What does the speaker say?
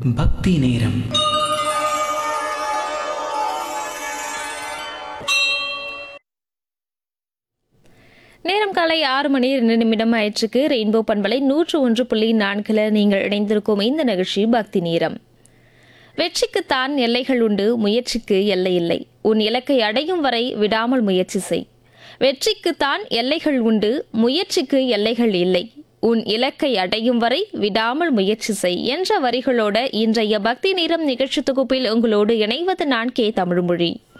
பக்தி நேரம் நேரம் காலை ஆறு மணி ரெண்டு நிமிடம் ஆயிற்றுக்கு ரெயின்போ பண்பலை நூற்று ஒன்று புள்ளி நான்கில் நீங்கள் இணைந்திருக்கும் இந்த நிகழ்ச்சி பக்தி நேரம் வெற்றிக்குத்தான் எல்லைகள் உண்டு முயற்சிக்கு எல்லை இல்லை உன் இலக்கை அடையும் வரை விடாமல் முயற்சி செய் வெற்றிக்குத்தான் எல்லைகள் உண்டு முயற்சிக்கு எல்லைகள் இல்லை உன் இலக்கை அடையும் வரை விடாமல் முயற்சி செய் என்ற வரிகளோட இன்றைய பக்தி நேரம் நிகழ்ச்சி தொகுப்பில் உங்களோடு இணைவது நான் கே தமிழ்மொழி